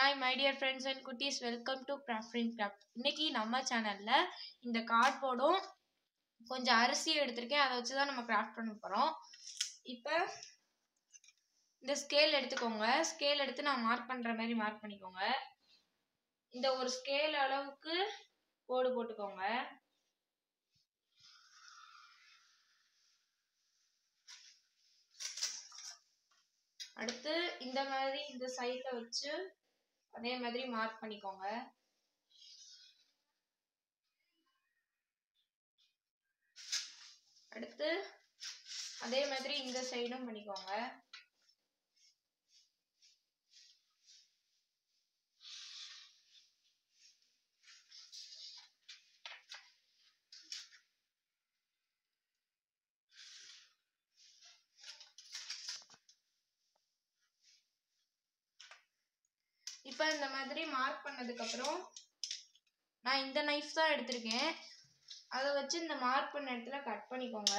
hi my dear friends and குட்டீஸ் welcome to craft and craft இன்னைக்கு நம்ம சேனலில் இந்த கார்ட்போர்டும் கொஞ்சம் அரிசி எடுத்திருக்கேன் அதை வச்சு தான் நம்ம கிராஃப்ட் பண்ண போகிறோம் இப்போ இந்த ஸ்கேல் எடுத்துக்கோங்க ஸ்கேல் எடுத்து நான் மார்க் பண்ணுற மாதிரி மார்க் பண்ணிக்கோங்க இந்த ஒரு ஸ்கேல் அளவுக்கு கோடு போட்டுக்கோங்க அடுத்து இந்த மாதிரி இந்த சைடில் வச்சு அதே மாதிரி மார்க் பண்ணிக்கோங்க அடுத்து அதே மாதிரி இந்த சைடும் பண்ணிக்கோங்க இப்போ இந்த மாதிரி மார்க் பண்ணதுக்கப்புறம் நான் இந்த நைஃப் தான் எடுத்திருக்கேன் அதை வச்சு இந்த மார்க் பண்ண இடத்துல கட் பண்ணிக்கோங்க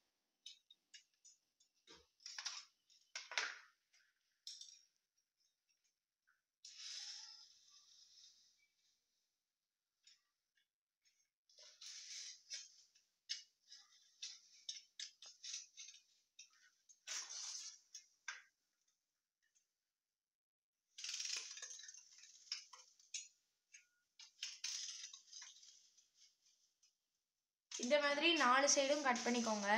இந்த மாதிரி நாலு சைடும் கட் பண்ணிக்கோங்க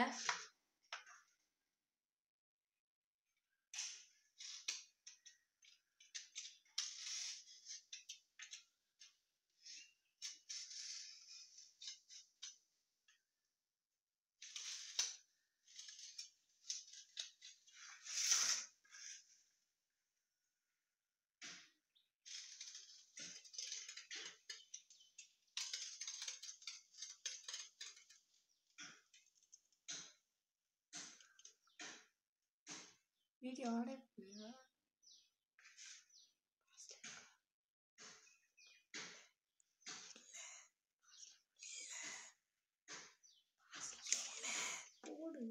வீடியோ ஆர்டர் பண்ணுங்க போடு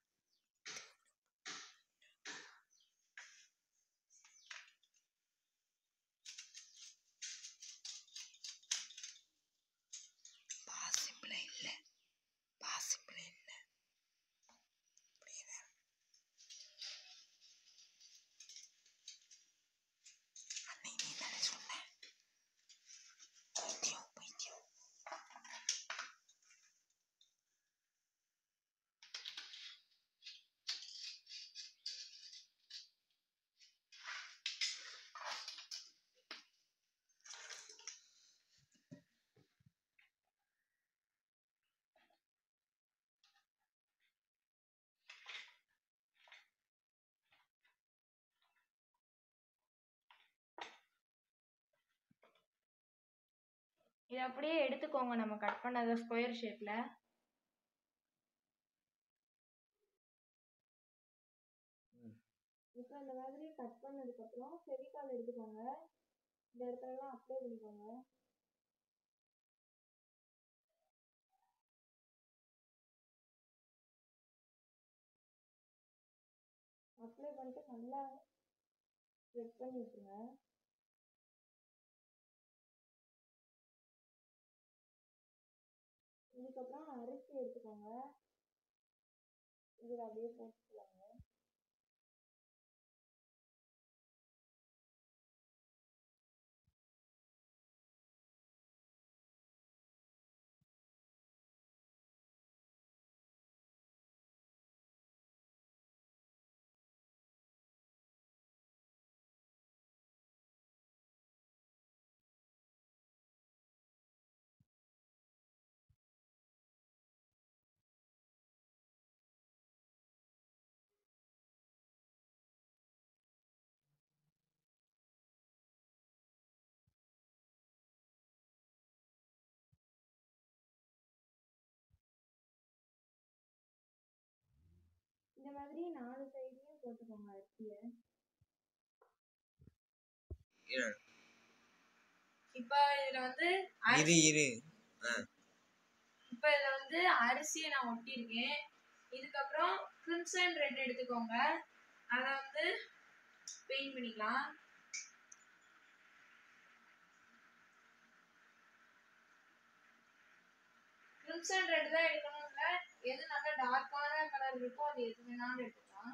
பாசிபிள் இல்லை பாசிபிள் இல்லை அன்னைக்கு நீ தானே சொன்ன பைத்தியம் பைத்தியம் இதை அப்படியே எடுத்துக்கோங்க நம்ம கட் பண்ணத ஸ்கொயர் ஷேப்ல இப்போ இந்த மாதிரி கட் பண்ணதுக்கு அப்புறம் ஃபெவிகால் எடுத்துக்கோங்க இந்த இடத்துலலாம் அப்ளை பண்ணிக்கோங்க அப்ளை பண்ணிட்டு நல்லா ஸ்ப்ரெட் பண்ணி விட்டுருங்க இதுக்கப்புறம் அரிசி எடுத்துக்கோங்க இதில் அப்படியே போட்டுக்கலாங்க இந்த மாதிரி நாலு சைட்லயும் போட்டுக்கோங்க அரிசியை இரு இப்போ இதுல வந்து இரு இரு ஆ இப்போ இதுல வந்து அரிசியை நான் ஒட்டியிருக்கேன் இதுக்கப்புறம் கிரிம்சன் ரெட் எடுத்துக்கோங்க அதை வந்து பெயிண்ட் பண்ணிக்கலாம் கிரிம்சன் ரெட் தான் எடுக்கணும் இல்ல எது நல்லா டார்க்கான கலர் இருக்கோ அது எது வேணாலும் எடுத்துக்கலாம்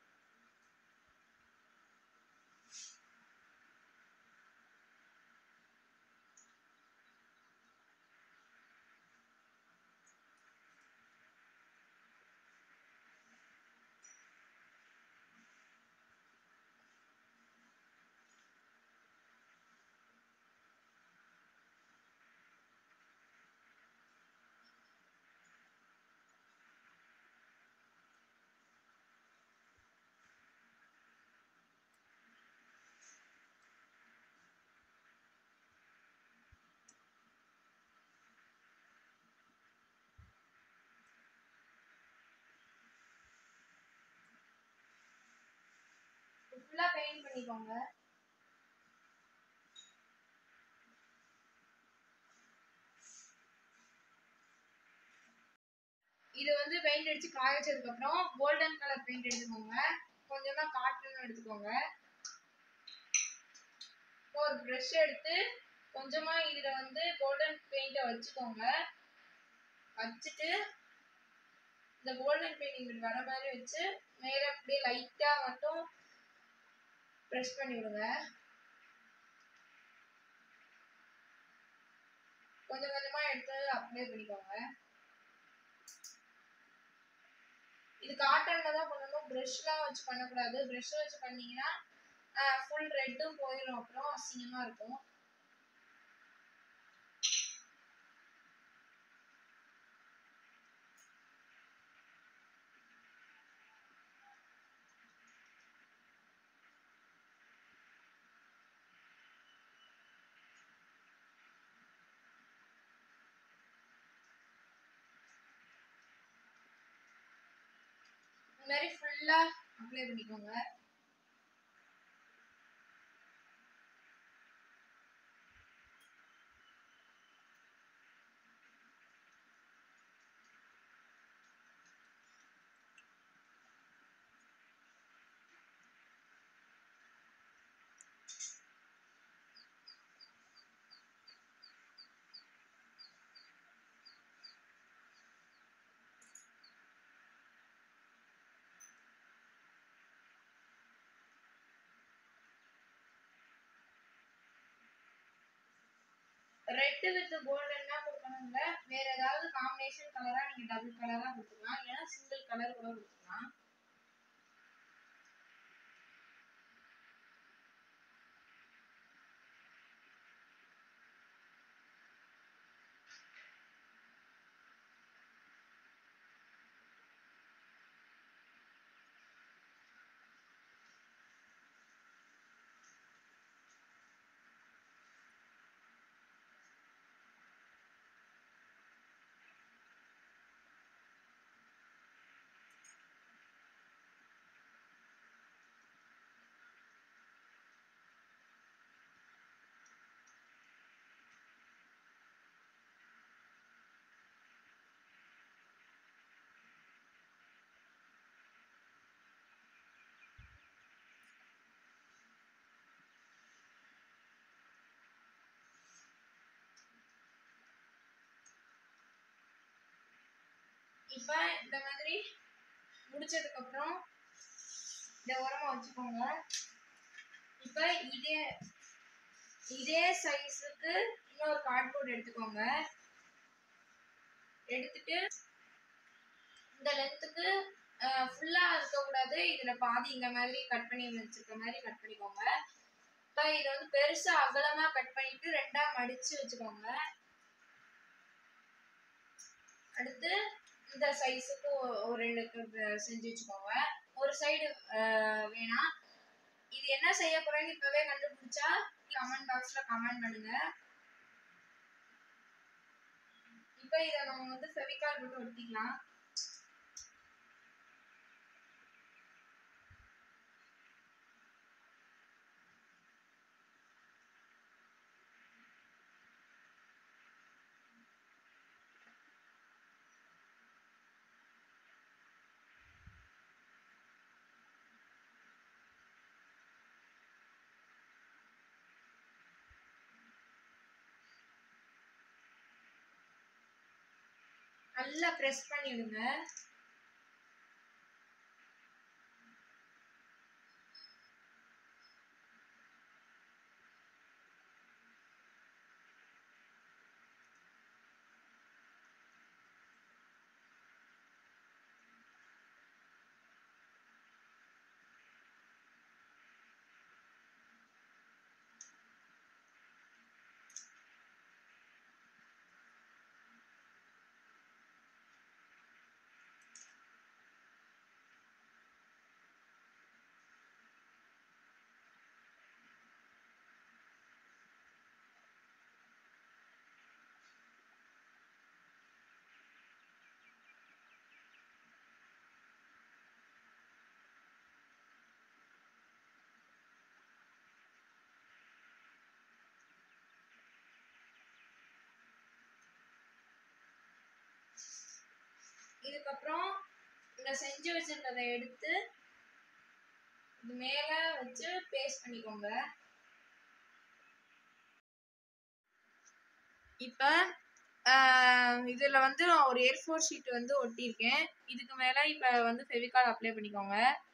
ஃபுல்லா பெயிண்ட் பண்ணிக்கோங்க இது வந்து பெயிண்ட் அடிச்சு காய வச்சதுக்கு அப்புறம் கோல்டன் கலர் பெயிண்ட் எடுத்துக்கோங்க கொஞ்சமா காட்டன் எடுத்துக்கோங்க இப்போ ஒரு ப்ரஷ் எடுத்து கொஞ்சமா இதுல வந்து கோல்டன் பெயிண்ட வச்சுக்கோங்க வச்சுட்டு இந்த கோல்டன் பெயிண்ட் இங்கிட்டு வர மாதிரி வச்சு மேல அப்படியே லைட்டா மட்டும் ப்ரெஸ் பண்ணி விடுங்க கொஞ்சம் கொஞ்சமா எடுத்து அப்ளை பண்ணிக்கோங்க இது காட்டன்ல தான் பண்ணணும் ப்ரஷ்லாம் வச்சு பண்ணக்கூடாது ப்ரஷ் வச்சு பண்ணீங்கன்னா ஃபுல் ரெட்டும் போயிடும் அப்புறம் அசிங்கமா இருக்கும் இந்த மாதிரி ஃபுல்லா அப்ளை பண்ணிக்கோங்க ரெட் வித் கோல்டன் தான் கொடுக்கணும்ல வேற ஏதாவது காம்பினேஷன் கலரா நீங்க டபுள் கலரா கொடுத்துக்கலாம் இல்லைன்னா சிங்கிள் கலர் கூட கொடுத்துக்கலாம் இப்ப இந்த மாதிரி முடிச்சதுக்கு அப்புறம் இந்த ஓரமா வச்சுக்கோங்க இப்ப இதே இதே சைஸுக்கு இன்னொரு கார்ட்போர்ட் எடுத்துக்கோங்க எடுத்துட்டு இந்த லென்த்துக்கு ஃபுல்லா இருக்கக்கூடாது இதுல பாதி இந்த மாதிரி கட் பண்ணி வச்சிருக்க மாதிரி கட் பண்ணிக்கோங்க இப்போ இதை வந்து பெருசா அகலமா கட் பண்ணிட்டு ரெண்டா மடிச்சு வச்சுக்கோங்க அடுத்து இந்த சைஸுக்கு ஒரு ரெண்டு கு- செஞ்சு வச்சுக்கோங்க ஒரு சைடு வேணாம் இது என்ன செய்ய போறேன்னு இப்பவே கண்டுபிடிச்சா கமெண்ட் பாக்ஸ்ல கமெண்ட் பண்ணுங்க இப்போ இதை நம்ம வந்து ஃபெவிகால் போட்டு ஒட்டிக்கலாம் நல்லா ப்ரெஸ் பண்ணிடுங்க இதுக்கப்புறம் இந்த செஞ்சு வச்சிருக்கதை எடுத்து இது மேல வச்சு பேஸ்ட் பண்ணிக்கோங்க இப்போ இதில் வந்து நான் ஒரு ஏர் ஃபோர் ஷீட் வந்து ஒட்டியிருக்கேன் இதுக்கு மேலே இப்போ வந்து ஃபெவிகால் அப்ளை பண்ணிக்கோங்க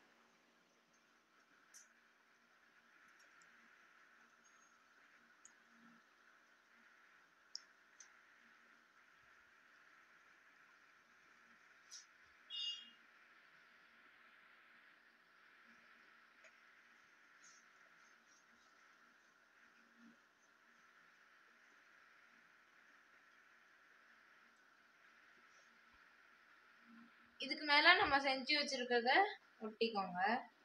இதுக்கு மேலே நம்ம செஞ்சு வச்சிருக்கிறத ஒட்டிக்கோங்க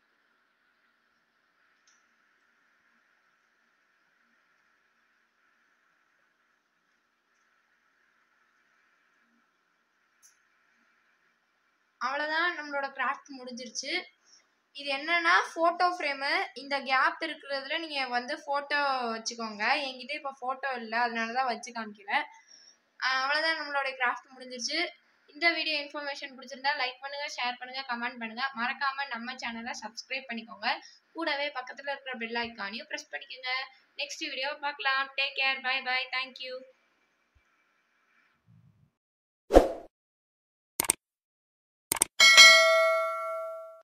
அவ்வளோதான் நம்மளோட கிராஃப்ட் முடிஞ்சிருச்சு இது என்னன்னா ஃபோட்டோ ஃப்ரேமு இந்த கேப் இருக்கிறதுல நீங்கள் வந்து ஃபோட்டோ வச்சுக்கோங்க என்கிட்ட இப்போ ஃபோட்டோ இல்லை அதனால தான் வச்சு காமிக்கல அவ்வளோதான் நம்மளோட கிராஃப்ட் முடிஞ்சிருச்சு இந்த வீடியோ இன்ஃபர்மேஷன் பிடிச்சிருந்தா லைக் பண்ணுங்க ஷேர் பண்ணுங்க கமெண்ட் பண்ணுங்க மறக்காம நம்ம சேனலை சப்ஸ்கிரைப் பண்ணிக்கோங்க கூடவே பக்கத்தில் இருக்கிற பெல் ஐக்கானையும் ப்ரெஸ் பண்ணிக்கோங்க நெக்ஸ்ட் வீடியோ பார்க்கலாம் take care bye bye thank you